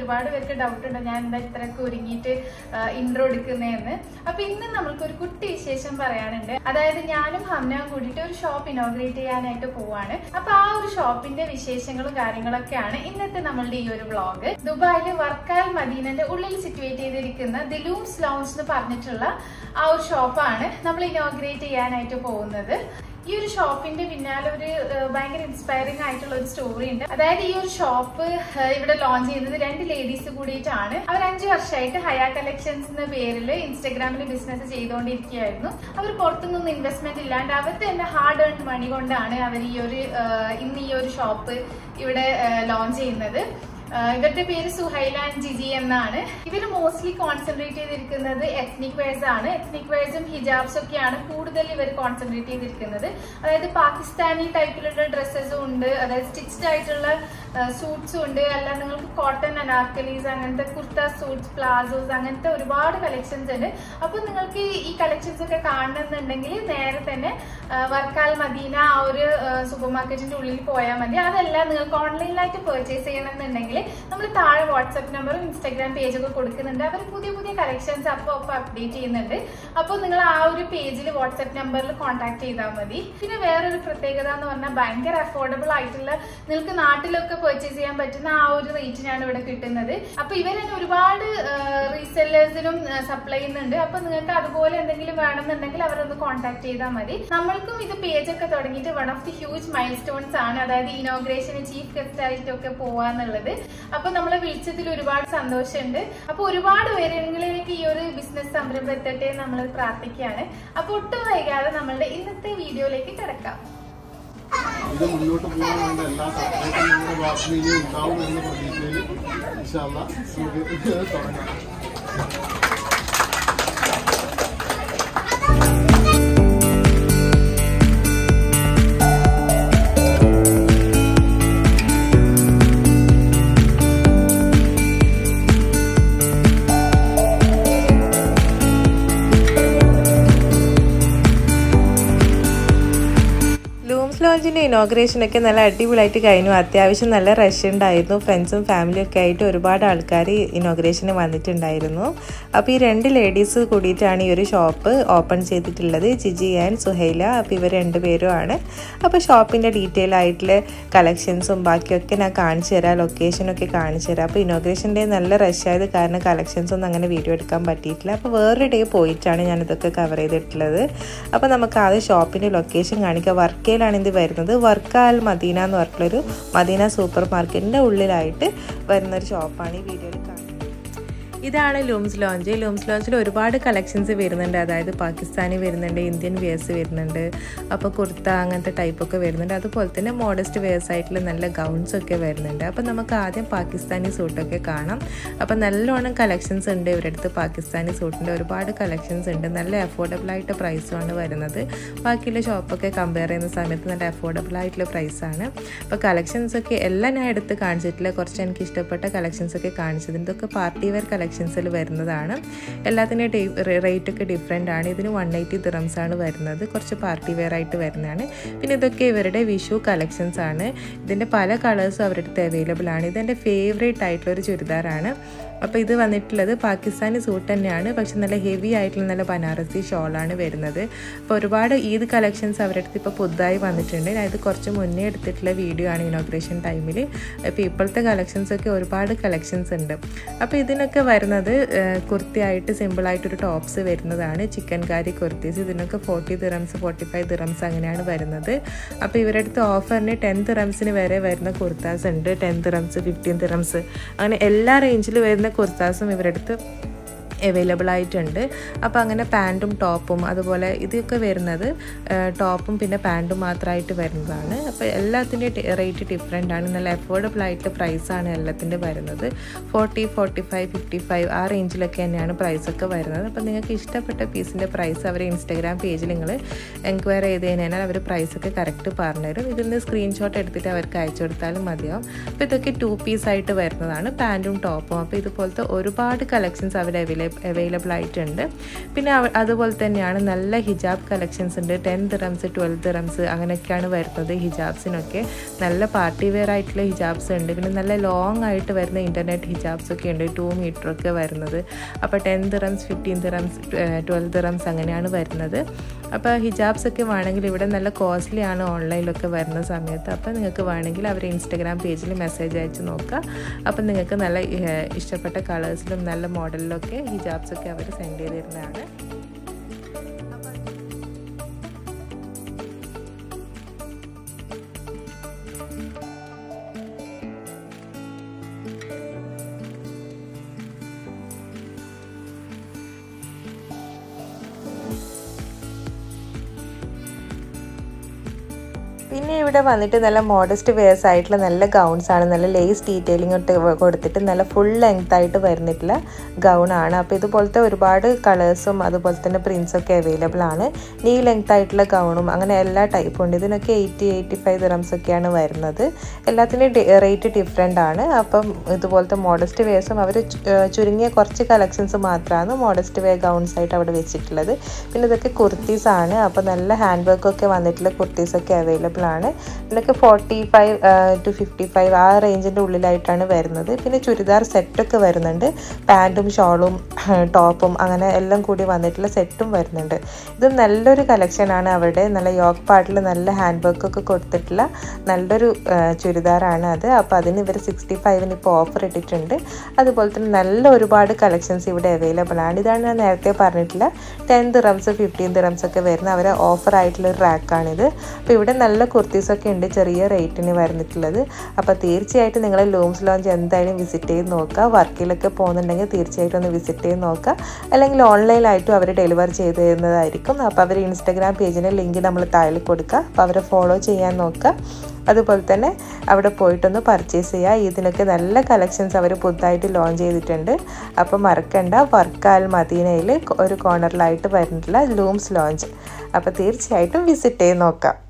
ഒരുപാട് പേർക്ക് ഡൗട്ട് ഉണ്ട് ഞാൻ എന്താ ഇത്രയൊക്കെ ഒരുങ്ങിയിട്ട് ഇൻട്രോ എടുക്കുന്നതെന്ന് അപ്പൊ ഇന്ന് നമ്മൾക്ക് ഒരു കുട്ടി വിശേഷം പറയാനുണ്ട് അതായത് ഞാനും ഹംനയും കൂടിയിട്ട് ഒരു ഷോപ്പ് ഇനോഗ്രേറ്റ് ചെയ്യാനായിട്ട് പോവാണ് അപ്പൊ ആ ഒരു ഷോപ്പിന്റെ വിശേഷങ്ങളും കാര്യങ്ങളൊക്കെയാണ് ഇന്നത്തെ നമ്മളുടെ ഈ ഒരു വ്ളോഗ് ദുബായില് വർക്കാൽ മദീനന്റെ ഉള്ളിൽ സിറ്റുവേറ്റ് ചെയ്തിരിക്കുന്ന ദിലൂംസ് ലോഞ്ച് എന്ന് പറഞ്ഞിട്ടുള്ള ആ ഒരു ഷോപ്പാണ് നമ്മൾ ഇനോഗ്രേറ്റ് ചെയ്യാനായിട്ട് പോകുന്നത് ഈ ഒരു ഷോപ്പിന്റെ പിന്നാലെ ഒരു ഏഹ്, ഭയങ്കര ഇൻസ്പയറിംഗ് ആയിട്ടുള്ള ഒരു സ്റ്റോറി ഉണ്ട് അതായത് ഈ ഒരു ഷോപ്പ് ഏഹ്, ഇവിടെ ലോഞ്ച് ചെയ്യുന്നത് രണ്ട് ലേഡീസ് കൂടിയിട്ടാണ് അവർ അഞ്ചു വർഷമായിട്ട് ഹയ കളക്ഷൻസ് എന്ന പേരിൽ ഇൻസ്റ്റഗ്രാമിൽ ബിസിനസ് ചെയ്തുകൊണ്ടിരിക്കുകയായിരുന്നു അവർ പുറത്തുനിന്ന് ഇൻവെസ്റ്റ്മെന്റ് ഇല്ലാണ്ട് അവർ തന്നെ ഹാർഡ് ഏൺ മണി കൊണ്ടാണ് അവർ ഈ ഒരു ഏഹ്, ഇന്ന് ഈ ഒരു ഷോപ്പ് ഇവിടെ ലോഞ്ച് ചെയ്യുന്നത് ആഹ് ഇവരുടെ പേര് സുഹൈല ആൻഡ് ജിജി എന്നാണ് ഇവർ മോസ്റ്റ്ലി കോൺസെൻട്രേറ്റ് ചെയ്തിരിക്കുന്നത് എത്നിക് വെയർസ് ആണ് എത്നിക് വെയർസും ഹിജാബ്സ് ഒക്കെയാണ് കൂടുതൽ ഇവർ കോൺസെൻട്രേറ്റ് ചെയ്തിരിക്കുന്നത് അതായത് പാകിസ്ഥാനി ടൈപ്പിലുള്ള ഡ്രസ്സസും ഉണ്ട് അതായത് സ്റ്റിച്ച്ഡ് ആയിട്ടുള്ള സൂട്ട്സും ഉണ്ട് അല്ല നിങ്ങൾക്ക് കോട്ടൺ അനാർക്കലീസ് അങ്ങനത്തെ കുർത്ത സൂട്ട്സ് പ്ലാസോസ് അങ്ങനത്തെ ഒരുപാട് കളക്ഷൻസ് ഉണ്ട് അപ്പൊ നിങ്ങൾക്ക് ഈ കളക്ഷൻസ് ഒക്കെ കാണണമെന്നുണ്ടെങ്കിൽ നേരെ തന്നെ ആ, വർക്കാൽ മദീന ആ ഒരു സൂപ്പർ മാർക്കറ്റിന്റെ ഉള്ളിൽ പോയാൽ മതി അതല്ല നിങ്ങൾക്ക് ഓൺലൈനിലായിട്ട് പർച്ചേസ് ചെയ്യണമെന്നുണ്ടെങ്കിൽ നമ്മൾ താഴെ വാട്സ്ആപ്പ് നമ്പറും ഇൻസ്റ്റാഗ്രാം പേജൊക്കെ കൊടുക്കുന്നുണ്ട് അവർ പുതിയ പുതിയ കളക്ഷൻസ് അപ്പോൾ അപ്പോൾ അപ്ഡേറ്റ് ചെയ്യുന്നുണ്ട് അപ്പോൾ നിങ്ങൾ ആ ഒരു പേജിൽ വാട്സ്ആപ്പ് നമ്പറിൽ കോൺടാക്ട് ചെയ്താൽ മതി പിന്നെ വേറൊരു പ്രത്യേകത എന്ന് പറഞ്ഞാൽ ഭയങ്കര അഫോർഡബിൾ ആയിട്ടുള്ള നിങ്ങൾക്ക് നാട്ടിലൊക്കെ പർച്ചേസ് ചെയ്യാൻ പറ്റുന്ന ആ ഒരു റേറ്റിനാണ് ഇവിടെ കിട്ടുന്നത് അപ്പൊ ഇവർ തന്നെ ഒരുപാട് റീസെല്ലേഴ്സിനും സപ്ലൈ ചെയ്യുന്നുണ്ട് അപ്പൊ നിങ്ങൾക്ക് അതുപോലെ എന്തെങ്കിലും വേണമെന്നുണ്ടെങ്കിൽ അവരൊന്ന് കോൺടാക്ട് ചെയ്താൽ മതി നമ്മൾക്കും ഇത് പേജൊക്കെ തുടങ്ങിയിട്ട് one of the huge milestones ആണ് അതായത് ഇനോഗ്രേഷന് ചീഫ് ഗസ്റ്റ് ആയിട്ടൊക്കെ പോവാന്നുള്ളത് അപ്പൊ നമ്മളെ വിളിച്ചതിൽ ഒരുപാട് സന്തോഷമുണ്ട് അപ്പൊ ഒരുപാട് പേരുകളിലേക്ക് ഈ ഒരു ബിസിനസ് സംരംഭം എത്തട്ടെ എന്ന് നമ്മൾ പ്രാർത്ഥിക്കുകയാണ് അപ്പൊ ഒട്ടും വൈകാതെ നമ്മളുടെ ഇന്നത്തെ വീഡിയോയിലേക്ക് കിടക്കാം ഇത് മുന്നോട്ട് പോകാൻ വേണ്ട എല്ലാ സപ്പോർട്ടും നമ്മുടെ ഭാഗത്ത് ഇനി ഉണ്ടാവും എന്ന പ്രതീക്ഷയിൽ ഇൻഷാല്ല നമുക്ക് തുടങ്ങാം ലൂംസ് ലോഞ്ചിൻ്റെ ഇനോഗ്രേഷനൊക്കെ നല്ല അടിപൊളിയായിട്ട് കഴിഞ്ഞു അത്യാവശ്യം നല്ല റഷ് ഉണ്ടായിരുന്നു ഫ്രണ്ട്സും ഫാമിലിയും ഒക്കെ ആയിട്ട് ഒരുപാട് ആൾക്കാർ ഇനോഗ്രേഷന് വന്നിട്ടുണ്ടായിരുന്നു അപ്പോൾ ഈ രണ്ട് ലേഡീസ് കൂടിയിട്ടാണ് ഈ ഒരു ഷോപ്പ് ഓപ്പൺ ചെയ്തിട്ടുള്ളത് ജിജി ആൻഡ് സുഹൈല അപ്പോൾ ഇവർ രണ്ടുപേരുമാണ് അപ്പോൾ ഷോപ്പിൻ്റെ ഡീറ്റെയിൽ ആയിട്ടുള്ള കളക്ഷൻസും ബാക്കിയൊക്കെ ഞാൻ കാണിച്ചു തരാം ലൊക്കേഷനൊക്കെ കാണിച്ചു തരാം അപ്പോൾ ഇനോഗ്രേഷൻ്റെ നല്ല റഷ് ആയത് കാരണം കളക്ഷൻസ് ഒന്നും അങ്ങനെ വീഡിയോ എടുക്കാൻ പറ്റിയിട്ടില്ല അപ്പോൾ വേറൊരു ഡേ പോയിട്ടാണ് ഞാൻ ഇതൊക്കെ കവർ ചെയ്തിട്ടുള്ളത് അപ്പോൾ നമുക്ക് ആദ്യം ഷോപ്പിൻ്റെ ലൊക്കേഷൻ കാണിക്കാം വർക്കയിലാണ് ഇത് വരുന്നത് വർക്കാൽ മദീന എന്ന് പറഞ്ഞിട്ടുള്ളൊരു മദീന സൂപ്പർ മാർക്കറ്റിൻ്റെ ഉള്ളിലായിട്ട് വരുന്നൊരു ഷോപ്പാണ് ഈ വീഡിയോയിൽ കാണുന്നത് ഇതാണ് ലൂംസ് ലോഞ്ച് ലൂംസ് ലോഞ്ചിൽ ഒരുപാട് കളക്ഷൻസ് വരുന്നുണ്ട് അതായത് പാകിസ്ഥാനി വരുന്നുണ്ട് ഇന്ത്യൻ വെയേഴ്സ് വരുന്നുണ്ട് അപ്പോൾ കുർത്ത അങ്ങനത്തെ ടൈപ്പൊക്കെ വരുന്നുണ്ട് അതുപോലെ തന്നെ മോഡസ്റ്റ് വെയേഴ്സ് ആയിട്ടുള്ള നല്ല ഗൗൺസ് ഒക്കെ വരുന്നുണ്ട് അപ്പോൾ നമുക്ക് ആദ്യം പാകിസ്ഥാനി സൂട്ടൊക്കെ കാണാം അപ്പോൾ നല്ലോണം കളക്ഷൻസ് ഉണ്ട് ഇവരുടെ അടുത്ത് പാകിസ്ഥാനി സൂട്ടിൻ്റെ ഒരുപാട് കളക്ഷൻസ് ഉണ്ട് നല്ല അഫോർഡബിൾ ആയിട്ട് പ്രൈസുമാണ് വരുന്നത് ബാക്കിയുള്ള ഷോപ്പൊക്കെ കമ്പയർ ചെയ്യുന്ന സമയത്ത് നല്ല അഫോർഡബിൾ ആയിട്ടുള്ള പ്രൈസാണ് അപ്പോൾ കളക്ഷൻസ് ഒക്കെ എല്ലാം ഞാൻ എടുത്ത് കാണിച്ചിട്ടില്ല കുറച്ച് എനിക്ക് ഇഷ്ടപ്പെട്ട കളക്ഷൻസ് ഒക്കെ കാണിച്ചത് ഇതൊക്കെ പാർട്ടി വെയർ കളക്ഷൻസിൽ വരുന്നതാണ് എല്ലാത്തിൻ്റെ റേറ്റ് ഒക്കെ ഡിഫറെൻ്റ് ആണ് ഇതിന് വൺ എയ്റ്റി ദിറംസ് ആണ് വരുന്നത് കുറച്ച് പാർട്ടി വെയർ ആയിട്ട് വരുന്നതാണ് പിന്നെ ഇതൊക്കെ ഇവരുടെ വിഷു കളക്ഷൻസ് ആണ് ഇതിൻ്റെ പല കളേഴ്സും അവരുടെ അടുത്ത് അവൈലബിൾ ആണ് ഇതെൻ്റെ ഫേവറേറ്റ് ആയിട്ടുള്ള ഒരു ചുരിദാറാണ് അപ്പോൾ ഇത് വന്നിട്ടുള്ളത് പാകിസ്ഥാനി സൂട്ട് തന്നെയാണ് പക്ഷെ നല്ല ഹെവി ആയിട്ടുള്ള നല്ല ബനാറസി ഷോളാണ് വരുന്നത് അപ്പോൾ ഒരുപാട് ഈദ് കളക്ഷൻസ് അവരുടെ അടുത്ത് ഇപ്പോൾ പുതുതായി വന്നിട്ടുണ്ട് ഞാൻ ഇത് കുറച്ച് മുന്നേ എടുത്തിട്ടുള്ള വീഡിയോ ആണ് ഇനോഗ്രേഷൻ ടൈമിൽ ഇപ്പോൾ ഇപ്പോഴത്തെ കളക്ഷൻസ് ഒക്കെ ഒരുപാട് കളക്ഷൻസ് ഉണ്ട് അപ്പോൾ ഇതിനൊക്കെ വരുന്നത് ഏഹ്, കുർത്തിയായിട്ട് സിമ്പിളായിട്ടൊരു ടോപ്സ് വരുന്നതാണ് ചിക്കൻ കാരി കുർത്തീസ് ഇതിനൊക്കെ forty dirhams forty five dirhams അങ്ങനെയാണ് വരുന്നത് അപ്പോൾ ഇവരുടെ അടുത്ത് ഓഫറിന് ടെൻ ദിറംസിന് വരെ വരുന്ന കുർത്താസ് ഉണ്ട് ടെൻ ദിറംസ് ഫിഫ്റ്റീൻ ദിറംസ് അങ്ങനെ എല്ലാ റേഞ്ചിൽ വരുന്ന കുർത്താസും ഇവരുടെ അടുത്ത് അവൈലബിൾ ആയിട്ടുണ്ട് അപ്പോൾ അങ്ങനെ പാൻറ്റും ടോപ്പും അതുപോലെ ഇതൊക്കെ വരുന്നത് ടോപ്പും പിന്നെ പാൻറ്റും മാത്രമായിട്ട് വരുന്നതാണ് അപ്പോൾ എല്ലാത്തിൻ്റെ റേറ്റ് ഡിഫറെൻ്റ് ആണ് നല്ല അഫോർഡബിൾ ആയിട്ട് പ്രൈസാണ് എല്ലാത്തിൻ്റെ വരുന്നത് forty forty five fifty five ആ റേഞ്ചിലൊക്കെ തന്നെയാണ് പ്രൈസൊക്കെ വരുന്നത് അപ്പോൾ നിങ്ങൾക്ക് ഇഷ്ടപ്പെട്ട പീസിൻ്റെ പ്രൈസ് അവർ ഇൻസ്റ്റാഗ്രാം പേജിൽ നിങ്ങൾ എൻക്വയറി ചെയ്ത് കഴിഞ്ഞാൽ അവർ പ്രൈസൊക്കെ കറക്റ്റ് പറഞ്ഞുതരും ഇതിൽ നിന്ന് സ്ക്രീൻഷോട്ട് എടുത്തിട്ട് അവർക്ക് അയച്ചു കൊടുത്താലും മതിയാവും അപ്പോൾ ഇതൊക്കെ ടു പീസ് ആയിട്ട് വരുന്നതാണ് പാൻറ്റും ടോപ്പും അപ്പോൾ ഇതുപോലത്തെ ഒരുപാട് കളക്ഷൻസ് അവർ അവൈലബിൾ അവൈലബിൾ ആയിട്ടുണ്ട് പിന്നെ അവ- അതുപോലെ തന്നെയാണ് നല്ല ഹിജാബ് കളക്ഷൻസ് ഉണ്ട് ടെൻ ദിറംസ് ട്വൽവ് ദിറംസ് അങ്ങനെയൊക്കെയാണ് വരുന്നത് ഹിജാബ്സിനൊക്കെ നല്ല പാർട്ടി വെയർ ആയിട്ടുള്ള ഹിജാബ്സ് ഉണ്ട് പിന്നെ നല്ല ലോങ് ആയിട്ട് വരുന്ന ഇൻ്റർനെറ്റ് ഹിജാബ്സ് ഒക്കെ ഉണ്ട് ടു മീറ്റർ ഒക്കെ വരുന്നത് അപ്പോൾ ten dirhams fifteen dirhams twelve dirhams അങ്ങനെയാണ് വരുന്നത് അപ്പോൾ ഹിജാബ്സ് ഒക്കെ വേണമെങ്കിൽ ഇവിടെ നല്ല കോസ്റ്റ്ലി ആണ് ഓൺലൈനിലൊക്കെ വരുന്ന സമയത്ത് അപ്പോൾ നിങ്ങൾക്ക് വേണമെങ്കിൽ അവർ ഇൻസ്റ്റഗ്രാം പേജിൽ മെസ്സേജ് അയച്ച് നോക്കുക അപ്പോൾ നിങ്ങൾക്ക് നല്ല ഏഹ്, ഇഷ്ടപ്പെട്ട കളേഴ്സിലും നല്ല മോഡലിലൊക്കെ ഹിജാബ്സ് ഒക്കെ അവർ സെൻഡ് ചെയ്ത് തരുന്നതാണ് പിന്നെ ഇവിടെ വന്നിട്ട് നല്ല മോഡസ്റ്റ് വെയർസ് ആയിട്ടുള്ള നല്ല ഗൗൺസ് ആണ് നല്ല ലേസ് ഡീറ്റെയിലിംഗ് ഇട്ട് കൊടുത്തിട്ട് നല്ല ഫുൾ ലെങ്ത് ആയിട്ട് വരുന്നിട്ടുള്ള ഗൗൺ ആണ് അപ്പോൾ ഇതുപോലത്തെ ഒരുപാട് കളേഴ്സും അതുപോലെ തന്നെ പ്രിൻസ് ഒക്കെ അവൈലബിൾ ആണ് നീ ലെങ്ത് ആയിട്ടുള്ള ഗൗണും അങ്ങനെ എല്ലാ ടൈപ്പും ഉണ്ട് ഇതിനൊക്കെ എയ്റ്റി എയ്റ്റി ഫൈവ് ദിറംസ് ഒക്കെയാണ് വരുന്നത് എല്ലാത്തിനും റേറ്റ് ഡിഫറെൻ്റ് ആണ് അപ്പം ഇതുപോലത്തെ മോഡസ്റ്റ് വെയർസും അവർ ചുരുങ്ങിയ കുറച്ച് കളക്ഷൻസ് മാത്രമാണ് മോഡസ്റ്റ് വെയർ ഗൗൺസ് ആയിട്ട് അവിടെ വെച്ചിട്ടുള്ളത് പിന്നെ ഇതൊക്കെ കുർത്തീസ് ആണ് അപ്പോൾ നല്ല ഹാൻഡ് വർക്ക് ഒക്കെ വന്നിട്ടുള്ള കുർത്തീസ് ഒക്കെ അവൈലബിൾ ആണ് ഇതിനൊക്കെ forty five to fifty five ആ റേഞ്ചിൻ്റെ ഉള്ളിലായിട്ടാണ് വരുന്നത് പിന്നെ ചുരിദാർ സെറ്റൊക്കെ വരുന്നുണ്ട് പാൻറ്റും ഷോളും ടോപ്പും അങ്ങനെ എല്ലാം കൂടി വന്നിട്ടുള്ള സെറ്റും വരുന്നുണ്ട് ഇത് നല്ലൊരു കളക്ഷനാണ് അവിടെ നല്ല യോക്ക് പാർട്ടിൽ നല്ല ഹാൻഡ് വർക്ക് ഒക്കെ കൊടുത്തിട്ടുള്ള നല്ലൊരു ആ, ചുരിദാറാണ് അത് അപ്പോൾ അതിന് ഇവർ സിക്സ്റ്റി ഫൈവിന് ഇപ്പോൾ ഓഫർ ഇട്ടിട്ടുണ്ട് അതുപോലെ തന്നെ നല്ല ഒരുപാട് കളക്ഷൻസ് ഇവിടെ അവൈലബിൾ ആണ് ഇതാണ് ഞാൻ നേരത്തെ പറഞ്ഞിട്ടുള്ള ടെൻ ദിറംസ് ഫിഫ്റ്റീൻ ദിറംസ് ഒക്കെ വരുന്ന അവരെ ഓഫർ ആയിട്ടുള്ള ഒരു റാക്കാണിത് അപ്പോൾ ഇവിടെ നല്ല കുർത്തീസൊക്കെ ഉണ്ട് ചെറിയ റേറ്റിന് വരുന്നിട്ടുള്ളത് അപ്പോൾ തീർച്ചയായിട്ടും നിങ്ങൾ ലൂംസ് ലോഞ്ച് എന്തായാലും വിസിറ്റ് ചെയ്ത് നോക്കുക വർക്കിലൊക്കെ പോകുന്നുണ്ടെങ്കിൽ തീർച്ചയായിട്ടും ഒന്ന് വിസിറ്റ് ചെയ്ത് നോക്കുക അല്ലെങ്കിൽ ഓൺലൈനായിട്ടും അവർ ഡെലിവർ ചെയ്ത് തരുന്നതായിരിക്കും അപ്പോൾ അവർ ഇൻസ്റ്റാഗ്രാം പേജിൻ്റെ ലിങ്ക് നമ്മൾ താഴെ കൊടുക്കുക അപ്പോൾ അവരെ ഫോളോ ചെയ്യാൻ നോക്കുക അതുപോലെ തന്നെ അവിടെ പോയിട്ടൊന്ന് പർച്ചേസ് ചെയ്യുക ഇതിനൊക്കെ നല്ല കളക്ഷൻസ് അവർ പുതുതായിട്ട് ലോഞ്ച് ചെയ്തിട്ടുണ്ട് അപ്പോൾ മറക്കണ്ട വർക്കാൽ മദീനയിൽ ഒരു കോർണറിലായിട്ട് വരുന്നിട്ടുള്ള ലൂംസ് ലോഞ്ച് അപ്പോൾ തീർച്ചയായിട്ടും വിസിറ്റ് ചെയ്ത് നോക്കാം